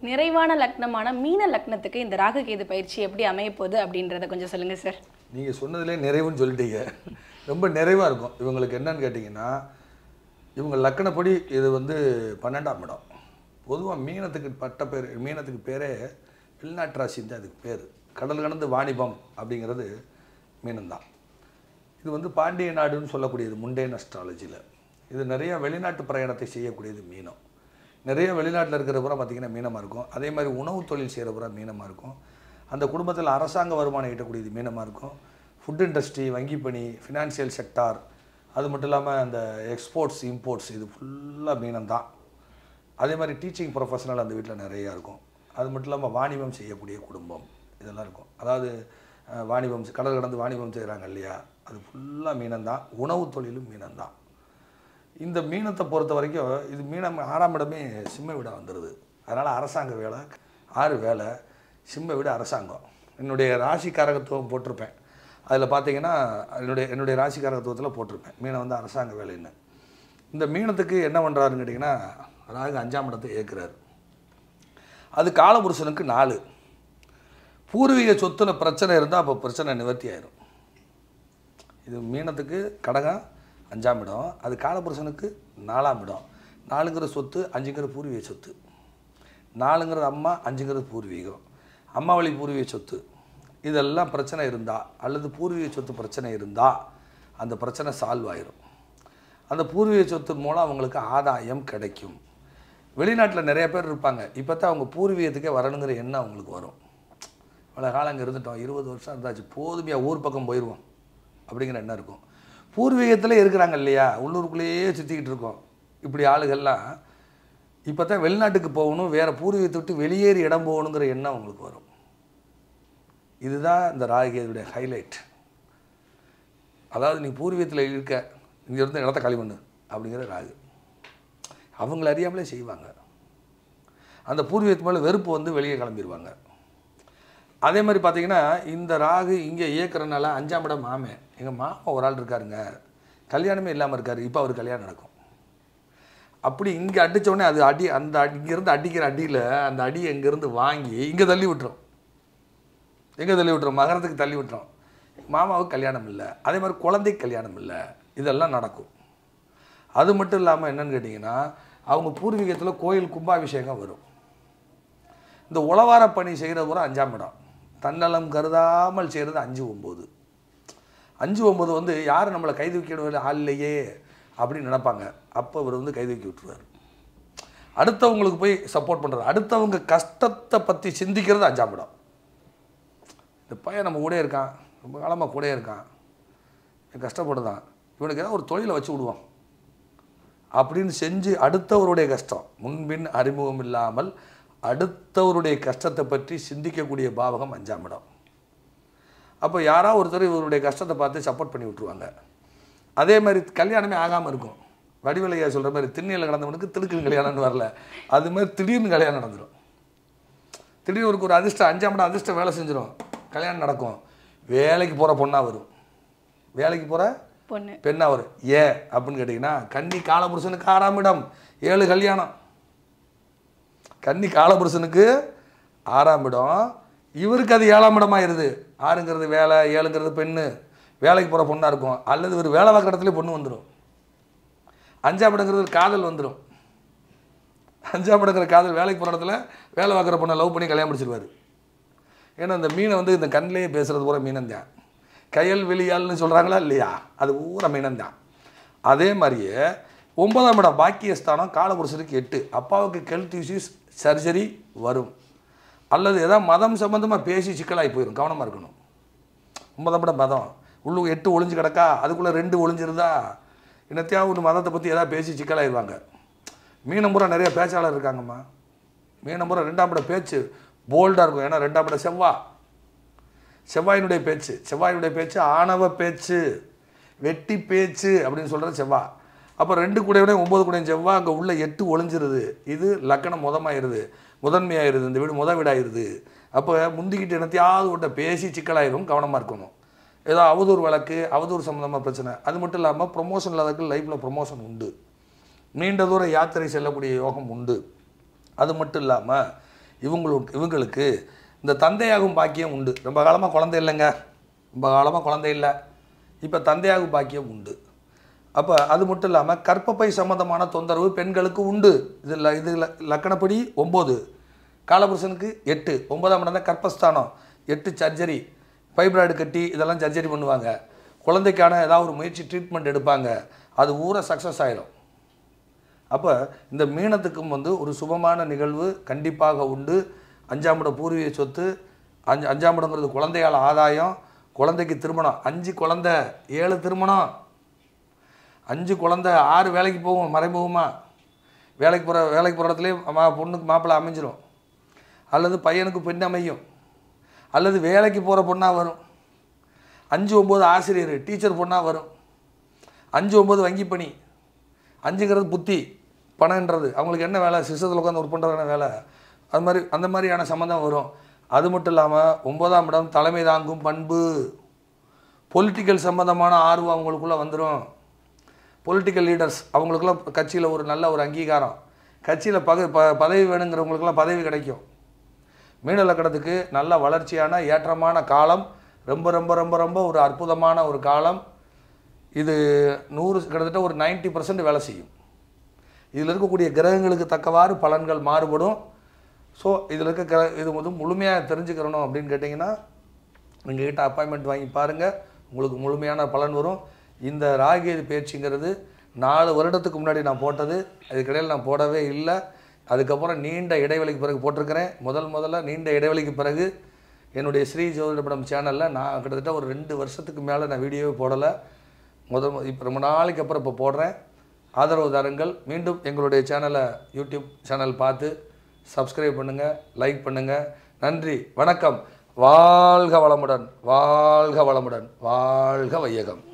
நிறைவான லக்னமான மீன லக்னத்துக்கு இந்த ராகு கேது பயிற்சி எப்படி அமைய போகுது அப்படின்றத கொஞ்சம் சொல்லுங்க சார் நீங்கள் சொன்னதுலே நிறைவுன்னு சொல்லிட்டீங்க ரொம்ப நிறைவாக இருக்கும் இவங்களுக்கு என்னன்னு கேட்டிங்கன்னா இவங்க லக்கணப்படி இது வந்து பன்னெண்டாம் இடம் பொதுவாக மீனத்துக்கு பட்ட பேர் மீனத்துக்கு பேரே வெளிநாட்டு ராசின்னு தான் அதுக்கு பேர் கடல் கடந்து வாணிபம் அப்படிங்கிறது மீனம்தான் இது வந்து பாண்டிய நாடுன்னு சொல்லக்கூடியது முண்டேன் அஸ்ட்ராலஜியில் இது நிறைய வெளிநாட்டு பிரயாணத்தை செய்யக்கூடியது மீனம் நிறைய வெளிநாட்டில் இருக்கிற பூரா பார்த்திங்கன்னா மீனமாக இருக்கும் அதே மாதிரி உணவு தொழில் செய்கிற பூரா மீனமாக இருக்கும் அந்த குடும்பத்தில் அரசாங்க வருமானம் ஈட்டக்கூடியது மீனமாக இருக்கும் ஃபுட் இண்டஸ்ட்ரி வங்கி பணி ஃபினான்சியல் செக்டார் அது மட்டும் இல்லாமல் அந்த எக்ஸ்போர்ட்ஸ் இம்போர்ட்ஸ் இது ஃபுல்லாக மீனம் தான் அதே மாதிரி டீச்சிங் ப்ரொஃபஷனல் அந்த வீட்டில் நிறையா இருக்கும் அது மட்டும் இல்லாமல் வாணிபம் செய்யக்கூடிய குடும்பம் இதெல்லாம் இருக்கும் அதாவது அஹ், வாணிபம் செ- கடல் கடந்து வாணிபம் செய்கிறாங்க இல்லையா அது ஃபுல்லாக மீனம்தான் உணவு தொழிலும் மீனம்தான் இந்த மீனத்தை பொறுத்த வரைக்கும் இது மீனம் ஆறாம் இடமே சிம்ம வீடாக வந்துடுது அதனால் அரசாங்க வேலை ஆறு வேலை சிம்ம வீடு அரசாங்கம் என்னுடைய ராசி காரகத்துவம் போட்டிருப்பேன் அதில் பார்த்தீங்கன்னா என்னுடைய என்னுடைய ராசி காரகத்துவத்தில் போட்டிருப்பேன் மீனம் வந்து அரசாங்க வேலைன்னு இந்த மீனத்துக்கு என்ன பண்ணுறாருன்னு கேட்டிங்கன்னா ராகு அஞ்சாம் இடத்தை ஏற்கிறாரு அது காலபுருஷனுக்கு நாலு பூர்வீக சொத்துல பிரச்சனை இருந்தால் அப்போ பிரச்சனை நிவர்த்தி ஆயிரும் இது மீனத்துக்கு கடகம் அஞ்சாம் இடம் அது காலபுருஷனுக்கு நாலாம் இடம் நாலுங்கிற சொத்து அஞ்சுங்கிற பூர்வீக சொத்து நாலுங்கிறது அம்மா அஞ்சுங்கிறது பூர்வீகம் அம்மா வழி பூர்வீக சொத்து இதெல்லாம் பிரச்சனை இருந்தால் அல்லது பூர்வீக சொத்து பிரச்சனை இருந்தால் அந்த பிரச்சனை சால்வ் ஆயிரும் அந்த பூர்வீக சொத்து மூலம் அவங்களுக்கு ஆதாயம் கிடைக்கும் வெளிநாட்டில் நிறைய பேர் இருப்பாங்க இப்போ தான் அவங்க பூர்வீகத்துக்கே வரணுங்கிற எண்ணம் அவங்களுக்கு வரும் இவ்வளோ காலம் அங்கே இருந்துட்டோம் இருபது வருஷம் இருந்தாச்சு போதுமையா ஊர் பக்கம் போயிடுவோம் அப்படிங்கிற எண்ணம் இருக்கும் பூர்வீகத்திலே இருக்கிறாங்க இல்லையா உள்ளூருக்குள்ளேயே சுற்றிக்கிட்டு இருக்கோம் இப்படி ஆளுகள்லாம் இப்போ தான் வெளிநாட்டுக்கு போகணும் வேறு பூர்வீகத்தை விட்டு வெளியேறி இடம் போகணுங்கிற எண்ணம் அவங்களுக்கு வரும் இதுதான் இந்த ராகியதுடைய ஹைலைட் அதாவது நீ பூர்வீகத்தில் இருக்க இங்க இருந்து இடத்த காலி பண்ணு அப்படிங்கிற ராகு அவங்கள அறியாமலே செய்வாங்க அந்த பூர்வீகத்து மேலே வெறுப்பு வந்து வெளியே கிளம்பிடுவாங்க அதே மாதிரி பார்த்தீங்கன்னா இந்த ராகு இங்கே இயக்குறனால அஞ்சாம் இடம் மாமே எங்கள் மாமா ஒரு ஆள் இருக்காருங்க கல்யாணமே இல்லாமல் இருக்காரு இப்போ அவர் கல்யாணம் நடக்கும் அப்படி இங்கே அடிச்ச உடனே அது அடி அந்த அடி- இங்கேருந்து அடிக்கிற அடியில் அந்த அடியை இங்கேருந்து வாங்கி இங்கே தள்ளி விட்டுரும் எங்கே தள்ளி விட்டுரும் மகரத்துக்கு தள்ளி விட்டுரும் மாமாவுக்கு கல்யாணம் இல்லை அதே மாதிரி குழந்தைக்கு கல்யாணம் இல்லை இதெல்லாம் நடக்கும் அது மட்டும் இல்லாமல் என்னன்னு கேட்டிங்கன்னா அவங்க பூர்வீகத்தில் கோயில் கும்பாபிஷேகம் வரும் இந்த உளவார பணி செய்கிறது பூரா அஞ்சாம் இடம் தன்னலம் கருதாமல் செய்கிறது அஞ்சு ஒம்பது அஞ்சு ஒம்பது வந்து யார் நம்மளை கைது வைக்கணும் ஆள் இல்லையே அப்படின்னு நினைப்பாங்க அப்போ இவர் வந்து கைது வைக்க விட்டுருவார் அடுத்தவங்களுக்கு போய் சப்போர்ட் பண்ணுறது அடுத்தவங்க கஷ்டத்தை பற்றி சிந்திக்கிறது அஞ்சாம் இடம் இந்த பையன் நம்ம கூட இருக்கான் ரொம்ப காலமாக கூட இருக்கான் இவன் கஷ்டப்படுதான் இவனுக்கு ஏதாவது ஒரு தொழிலை வச்சு விடுவோம் அப்படின்னு செஞ்சு அடுத்தவருடைய கஷ்டம் முன்பின் அறிமுகம் இல்லாமல் அடுத்தவருடைய கஷ்டத்தை பற்றி சிந்திக்கக்கூடிய பாவகம் அஞ்சாம் இடம் அப்போ யாராவது ஒருத்தர் இவருடைய கஷ்டத்தை பார்த்து சப்போர்ட் பண்ணி விட்ருவாங்க அதே மாதிரி கல்யாணமே ஆகாமல் இருக்கும் வடிவலையா சொல்கிற மாதிரி திண்ணையில் கிடந்தவனுக்கு திடுக்குன்னு கல்யாணம்னு வரல அது மாதிரி திடீர்னு கல்யாணம் நடந்துடும் திடீர்னு ஒரு ஒரு அதிர்ஷ்டம் அஞ்சாம் இடம் அதிர்ஷ்டம் வேலை செஞ்சிடும் கல்யாணம் நடக்கும் வேலைக்கு போகிற பொண்ணாக வரும் வேலைக்கு போகிற பொண்ணு பெண்ணா வரும் ஏன் அப்படின்னு கேட்டிங்கன்னா கன்னி காலபுருஷனுக்கு ஆறாம் இடம் ஏழு கல்யாணம் கன்னி காலபுருஷனுக்கு ஆறாம் இடம் இவருக்கு அது ஏழாம் இடமாயிருது ஆறுங்கிறது வேலை ஏழுங்கிறது பெண்ணு வேலைக்கு போகிற பொண்ணாக இருக்கும் அல்லது ஒரு வேலை பார்க்குற இடத்துல பொண்ணு வந்துடும் அஞ்சாம் இடங்கிறது காதல் வந்துடும் அஞ்சாம் இடங்கிற காதல் வேலைக்கு போகிற இடத்துல வேலை பார்க்குற பொண்ணை லவ் பண்ணி கல்யாணம் முடிச்சிருவாரு ஏன்னா இந்த மீனை வந்து இந்த கண்ணிலேயே பேசுகிறது பூரா மீனந்தான் கயல் வெளியால்னு சொல்கிறாங்களா இல்லையா அது பூரா மீனந்தான் அதே மாதிரியே ஒன்பதாம் இடம் பாக்கியஸ்தானம் காலபுருஷனுக்கு எட்டு அப்பாவுக்கு ஹெல்த் இஷ்யூஸ் சர்ஜரி வரும் அல்லது ஏதாவது மதம் சம்மந்தமாக பேசி சிக்கலாகி போயிடும் கவனமாக இருக்கணும் ஒன்பதாம் இடம் மதம் உள்ளு எட்டு ஒளிஞ்சு கிடக்கா அதுக்குள்ளே ரெண்டு ஒளிஞ்சிருந்தா என்னத்தையாவது ஒன்று மதத்தை பற்றி ஏதாவது பேசி சிக்கலாயிருவாங்க மீனம்புறம் நிறைய பேச்சாளர் இருக்காங்கம்மா மீனம்புறம் ரெண்டாம் இடம் பேச்சு போல்டாக இருக்கும் ஏன்னா ரெண்டாம் இடம் செவ்வா செவ்வாயினுடைய பேச்சு செவ்வாயினுடைய பேச்சு ஆணவ பேச்சு வெட்டி பேச்சு அப்படின்னு சொல்கிறது செவ்வாய் அப்போ ரெண்டு கூடையோட ஒம்பது கூடையும் செவ்வாய் அங்கே உள்ள எட்டு ஒளிஞ்சிருது இது லக்கணம் முதமாயிருது முதன்மையாயிருது இந்த வீடு முத வீடாயிருது அப்போ முந்திக்கிட்டு என்னத்தையாவது விட்ட பேசி சிக்கலாயிரும் கவனமாக இருக்கணும் ஏதோ அவதூறு வழக்கு அவதூறு சம்மந்தமாக பிரச்சனை அது மட்டும் இல்லாமல் ப்ரொமோஷன் இல்லாதவர்கள் லைஃப்பில் ப்ரொமோஷன் உண்டு நீண்ட தூர யாத்திரை செல்லக்கூடிய யோகம் உண்டு அது மட்டும் இல்லாமல் இவங்களுக்கு இவங்களுக்கு இந்த தந்தையாகும் பாக்கியம் உண்டு ரொம்ப காலமாக குழந்தை இல்லைங்க ரொம்ப காலமாக குழந்தை இல்லை இப்போ தந்தையாகும் பாக்கியம் உண்டு அப்போ அது மட்டும் இல்லாமல் கற்பப்பை சம்பந்தமான தொந்தரவு பெண்களுக்கு உண்டு இது ல- இது ல- லக்கணப்படி ஒம்பது காலபுருஷனுக்கு எட்டு ஒன்பதாம் இடம் தான் கர்ப்பஸ்தானம் எட்டு சர்ஜரி ஃபைப்ராய்டு கட்டி இதெல்லாம் சர்ஜரி பண்ணுவாங்க குழந்தைக்கான ஏதாவது ஒரு முயற்சி ட்ரீட்மெண்ட் எடுப்பாங்க அது ஊரை சக்ஸஸ் ஆயிடும் அப்போ இந்த மீனத்துக்கும் வந்து ஒரு சுபமான நிகழ்வு கண்டிப்பாக உண்டு அஞ்சாம் இடம் பூர்வீக சொத்து அஞ்சு அஞ்சாம் இடங்கிறது குழந்தையால் ஆதாயம் குழந்தைக்கு திருமணம் அஞ்சு குழந்தை ஏழு திருமணம் அஞ்சு குழந்தை ஆறு வேலைக்கு போகும் மறைமுகமா வேலைக்கு போகிற வேலைக்கு போகிற இடத்துலேயே மா பொண்ணுக்கு மாப்பிள்ளை அமைஞ்சிரும் அல்லது பையனுக்கு பெண் அமையும் அல்லது வேலைக்கு போகிற பொண்ணாக வரும் அஞ்சு ஒம்பது ஆசிரியர் டீச்சர் பொண்ணாக வரும் அஞ்சு ஒம்பது வங்கி பணி அஞ்சுங்கிறது புத்தி பணம்ன்றது அவங்களுக்கு என்ன வேலை சிஸ்டத்தில் உட்காந்து ஒர்க் பண்ணுறதான வேலை அது மாதிரி அந்த மாதிரியான சம்மந்தம் வரும் அது மட்டும் இல்லாமல் ஒன்பதாம் இடம் தலைமை தாங்கும் பண்பு பொலிட்டிக்கல் சம்மந்தமான ஆர்வம் அவங்களுக்குள்ளே வந்துடும் பொலிட்டிக்கல் லீடர்ஸ் அவங்களுக்குலாம் கட்சியில் ஒரு நல்ல ஒரு அங்கீகாரம் கட்சியில் பக ப பதவி வேணுங்கிறவங்களுக்குலாம் பதவி கிடைக்கும் மீன லக்கணத்துக்கு நல்ல வளர்ச்சியான ஏற்றமான காலம் ரொம்ப ரொம்ப ரொம்ப ரொம்ப ஒரு அற்புதமான ஒரு காலம் இது நூறு கிட்டத்தட்ட ஒரு 90% பர்சன்ட் வேலை செய்யும் இதில் இருக்கக்கூடிய கிரகங்களுக்கு தக்கவாறு பலன்கள் மாறுபடும் ஸோ இதில் இருக்க கிர இது வந்து முழுமையாக தெரிஞ்சுக்கிறணும் அப்படின்னு கேட்டிங்கன்னா எங்ககிட்ட அப்பாயின்மெண்ட் வாங்கி பாருங்கள் உங்களுக்கு முழுமையான பலன் வரும் இந்த ராகேது பயிற்சிங்கிறது நாலு வருடத்துக்கு முன்னாடி நான் போட்டது அதுக்கிடையில் நான் போடவே இல்லை அதுக்கப்புறம் நீண்ட இடைவெளிக்கு பிறகு போட்டிருக்கிறேன் முதல் முதல்ல நீண்ட இடைவெளிக்கு பிறகு என்னுடைய ஸ்ரீ ஜோதிடபடம் சேனலில் நான் கிட்டத்தட்ட ஒரு ரெண்டு வருஷத்துக்கு மேலே நான் வீடியோவே போடலை முதல் இப்போ ரொம்ப நாளைக்கு அப்புறம் இப்போ போடுறேன் ஆதரவு தாருங்கள் மீண்டும் எங்களுடைய சேனலை யூடியூப் சேனல் பார்த்து சப்ஸ்கிரைப் பண்ணுங்கள் லைக் பண்ணுங்கள் நன்றி வணக்கம் வாழ்க வளமுடன் வாழ்க வளமுடன் வாழ்க வையகம்